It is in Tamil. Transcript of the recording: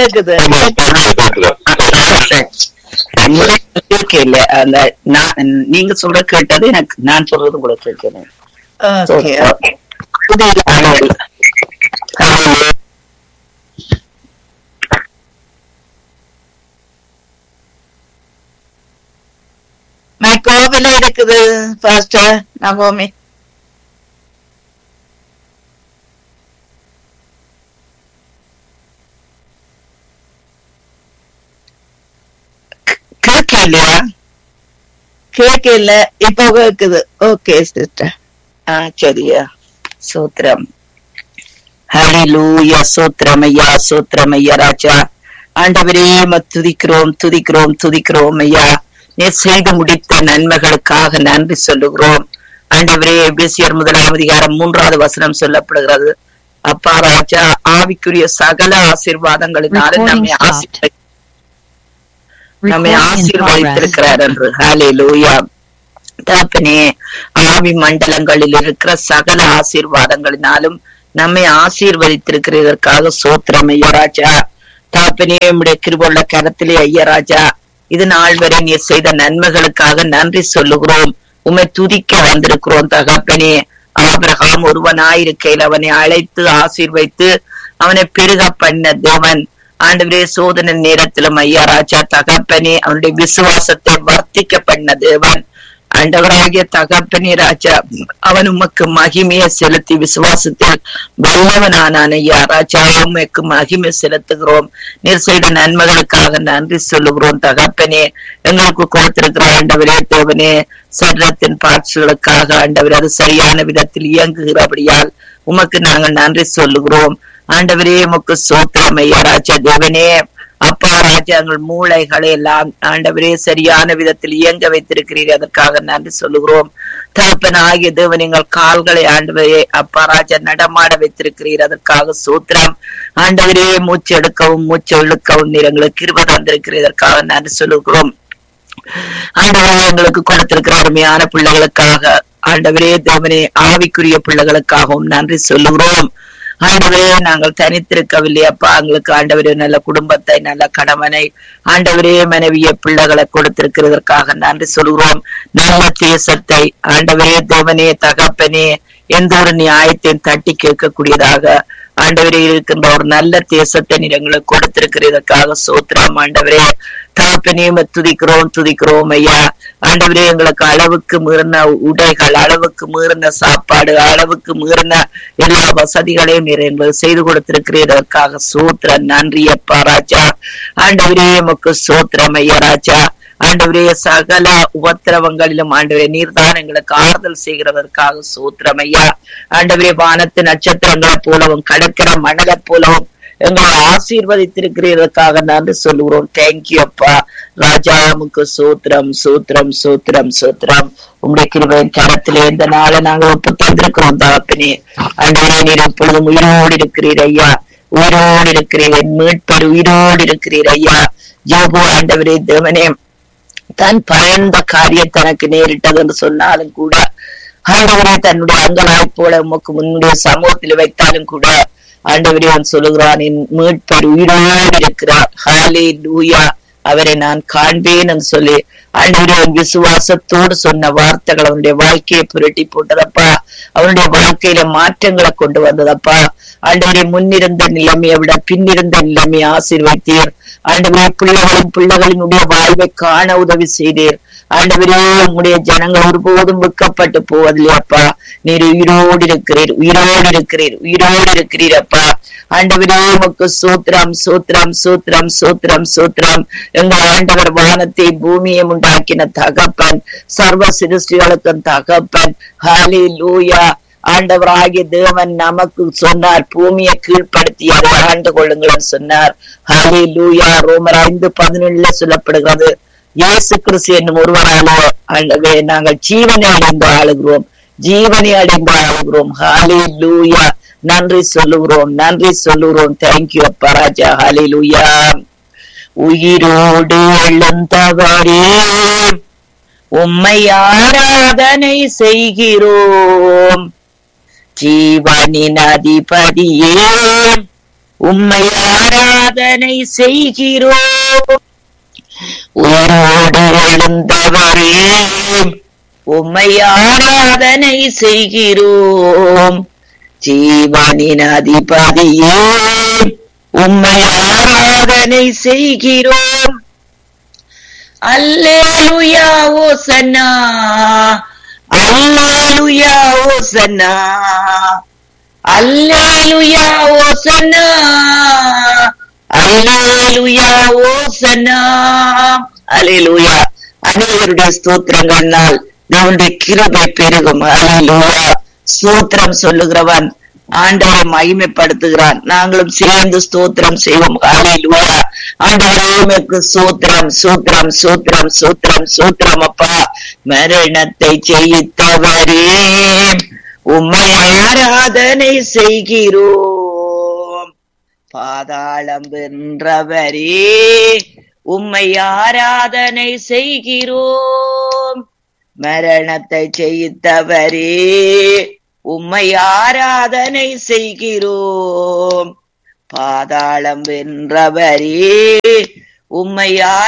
கேக்குது கேட்கல அந்த நான் நீங்க சொல்ற கேட்டது எனக்கு நான் சொல்றது கூட கேட்கிறேன் ஓகே கோவில இருக்குது பாஸ்டர் நகோமி கேட்கலையா கேட்கல இப்போ கேக்குது ஓகே சிஸ்டர் ஆ சரியா சூத்திரம் ஹalleluya சூத்திரம் ஐயா சூத்திரம் ஐயா ராஜா ஆண்டவரே உம்மை துதிக்கிறோம் துதிக்கிறோம் துதிக்கிறோம் ஐயா நீர் செய்து முடித்த நன்மைகளுக்காக நன்றி சொல்லுகிறோம் ஆண்டவரே எபேசியர் முதலாம் அதிகாரம் மூன்றாவது வசனம் சொல்லப்படுகிறது அப்பா ராஜா ஆவிக்குரிய சகல ஆசீர்வாதங்களினால Recording நம்மை stopped. ஆசீர்வதி நம்மை Recording in progress. ஆசீர்வதித்திருக்கிறார் என்று ஹalleluya தகப்பனே ஆவி மண்டலங்களில் இருக்கிற சகல ஆசீர்வாதங்களினாலும் நம்மை ஆசீர்வதித்திருக்கிற இதற்காக சோத்திரம் ஐயராஜா தாப்பனே உம்முடைய கிருபுள்ள கரத்திலே ஐயராஜா இது நாள் வரை நீர் செய்த நன்மைகளுக்காக நன்றி சொல்லுகிறோம் உம்மை துதிக்க வந்திருக்கிறோம் தகப்பனே ஆபிரகாம் ஒருவனாயிருக்கையில் அவனை அழைத்து ஆசீர்வைத்து அவனை பெருக பண்ண தேவன் ஆண்டவரே சோதனை நேரத்திலும் ஐயா ராஜா தகப்பனே அவனுடைய விசுவாசத்தை வர்த்திக்க பண்ண தேவன் ஆண்டவராகிய தகப்பனே ராஜா அவன் உமக்கு மகிமையை செலுத்தி விசுவாசத்தில் வல்லவனானான் ஐயா ராஜா உமக்கு மகிமை செலுத்துகிறோம் நீர் செய்த நன்மைகளுக்காக நன்றி சொல்லுகிறோம் தகப்பனே எங்களுக்கு கொடுத்திருக்கிற ஆண்டவரே தேவனே சரீரத்தின் பார்ட்ஸ்களுக்காக ஆண்டவர் அது சரியான விதத்தில் இயங்குகிறபடியால் உமக்கு நாங்கள் நன்றி சொல்லுகிறோம் ஆண்டவரே உமக்கு சோத்திரம் ஐயா ராஜா தேவனே அப்பா ராஜா எங்கள் மூளைகளை எல்லாம் ஆண்டவரே சரியான விதத்தில் இயங்க வைத்திருக்கிறீர் அதற்காக நன்றி சொல்லுகிறோம் தகப்பன் ஆகிய தேவன் எங்கள் கால்களை ஆண்டவரே அப்பா ராஜா நடமாட வைத்திருக்கிறீர் அதற்காக சூத்திரம் ஆண்டவரே மூச்சு எடுக்கவும் மூச்சு இழுக்கவும் நீர் எங்களுக்கு கிருப தந்திருக்கிறீர் இதற்காக நன்றி சொல்லுகிறோம் ஆண்டவரே எங்களுக்கு கொடுத்திருக்கிற அருமையான பிள்ளைகளுக்காக ஆண்டவரே தேவனே ஆவிக்குரிய பிள்ளைகளுக்காகவும் நன்றி சொல்லுகிறோம் ஆண்டவரே நாங்கள் தனித்திருக்கவில்லை அப்பா எங்களுக்கு ஆண்டவரே நல்ல குடும்பத்தை நல்ல கணவனை ஆண்டவரே மனைவிய பிள்ளைகளை கொடுத்திருக்கிறதற்காக நன்றி சொல்கிறோம் நல்ல தேசத்தை ஆண்டவரே தேவனே தகப்பனே எந்த ஒரு நியாயத்தையும் தட்டி கேட்கக்கூடியதாக ஆண்டவரே இருக்கின்ற ஒரு நல்ல தேசத்தை நீர் எங்களுக்கு கொடுத்திருக்கிறதற்காக சோத்திரம் ஆண்டவரே தகப்பனையும் துதிக்கிறோம் துதிக்கிறோம் ஐயா ஆண்டவரே எங்களுக்கு அளவுக்கு மீறின உடைகள் அளவுக்கு மீறின சாப்பாடு அளவுக்கு மீறின எல்லா வசதிகளையும் நீர் எங்களுக்கு செய்து கொடுத்திருக்கிறதற்காக சூத்திரம் நன்றி அப்பா ராஜா ஆண்டவரே எமக்கு சோத்திரம் ஐயா ராஜா ஆண்டவரே சகல உபத்திரவங்களிலும் ஆண்டவரே நீர்தான் எங்களுக்கு ஆறுதல் செய்கிறதற்காக சூத்திரம் ஐயா ஆண்டவரே வானத்து நட்சத்திரங்களை போலவும் கடற்கிற மணலை போலவும் எங்களை ஆசீர்வதித்திருக்கிறதற்காக நன்றி சொல்லுகிறோம் தேங்க்யூ அப்பா ராஜாவுக்கு சூத்திரம் சூத்திரம் சூத்திரம் சூத்திரம் உங்களுடைய கிருபையின் கரத்திலே இந்த நாளை நாங்கள் ஒப்பு தந்திருக்கிறோம் தாப்பினே ஆண்டவரே நீர் எப்பொழுதும் உயிரோடு இருக்கிறீர் ஐயா உயிரோடு இருக்கிறீர் என் மீட்பர் உயிரோடு இருக்கிறீர் ஐயா யோபு ஆண்டவரே தேவனே தன் பயந்த காரியம் தனக்கு நேரிட்டது என்று சொன்னாலும் கூட ஆண்டவரே தன்னுடைய அங்கலாய் போல உமக்கு முன்னுடைய சமூகத்தில் வைத்தாலும் கூட ஆண்டவரே அவன் சொல்லுகிறான் என் மீட்பர் உயிரோடு இருக்கிறார் ஹாலே லூயா அவரை நான் காண்பேன் என்று சொல்லி ஆண்டவரே அவன் விசுவாசத்தோடு சொன்ன வார்த்தைகள் அவனுடைய வாழ்க்கையை புரட்டி போட்டதப்பா அவனுடைய வாழ்க்கையில மாற்றங்களை கொண்டு வந்ததப்பா ஆண்டவரே முன்னிருந்த நிலைமையை விட பின்னிருந்த நிலைமையை ஆசீர்வைத்தீர் ஆண்டவரே பிள்ளைகளின் பிள்ளைகளினுடைய வாழ்வை காண உதவி செய்தீர் ஆண்டவரே உங்களுடைய ஜனங்கள் ஒருபோதும் விற்கப்பட்டு போவதில்லை அப்பா நீர் உயிரோடு இருக்கிறீர் உயிரோடு இருக்கிறீர் உயிரோடு இருக்கிறீர் அப்பா ஆண்டவரே உமக்கு சூத்திரம் சூத்திரம் சூத்திரம் சூத்திரம் சூத்திரம் எங்கள் ஆண்டவர் வானத்தை பூமியை உண்டாக்கின தகப்பன் சர்வ சிருஷ்டிகளுக்கும் தகப்பன் ஹாலி லூயா ஆண்டவராகிய தேவன் நமக்கு சொன்னார் பூமியை கீழ்ப்படுத்தி அதை ஆண்டு கொள்ளுங்கள் சொன்னார் ஹாலே லூயா ரோமர் ஐந்து பதினொன்னுல சொல்லப்படுகிறது இயேசு கிறிஸ்து என்னும் ஒருவராலோ ஆண்டவே நாங்கள் ஜீவனை அடைந்து ஆளுகிறோம் ஜீவனை அடைந்து ஆளுகிறோம் ஹாலே லூயா நன்றி சொல்லுகிறோம் நன்றி சொல்லுகிறோம் தேங்க்யூ அப்பா ராஜா ஹாலே லூயா உயிரோடு எழுந்தவரே உம்மை ஆராதனை செய்கிறோம் ஜீவனின் அதிபதியே உம்மை ஆராதனை செய்கிறோம் உயிரோடு எழுந்தவரே உம்மை ஆராதனை செய்கிறோம் ஜீவனின் அதிபதியே உம்மை ஆராதனை செய்கிறோம் அல்லேலுயா ஓசன்னா அல்லேலுயா ஓசன்னா அல்லேலுயா ஓசன்னா அல்லேலுயா ஓசன்னா அல்லேலுயா அனைவருடைய ஸ்தோத்திரங்களால் தேவனுடைய கிருபை பெருகும் அல்லேலுயா ஸ்தோத்திரம் சொல்லுகிறவன் ஆண்டவரை மகிமைப்படுத்துகிறான் நாங்களும் சேர்ந்து ஸ்தோத்திரம் செய்வோம் அல்லேலுயா ஆண்டவரே உமக்கு சூத்திரம் சூத்திரம் சூத்திரம் சூத்திரம் சூத்திரம் அப்பா மரணத்தை ஜெயித்தவரே உம்மை ஆராதனை செய்கிறோம் பாதாளம் வென்றவரே உம்மை ஆராதனை செய்கிறோம் மரணத்தை ஜெயித்தவரே உம்மை ஆராதனை செய்கிறோம் பாதாளம் வென்றவரே உம்மை ஆரா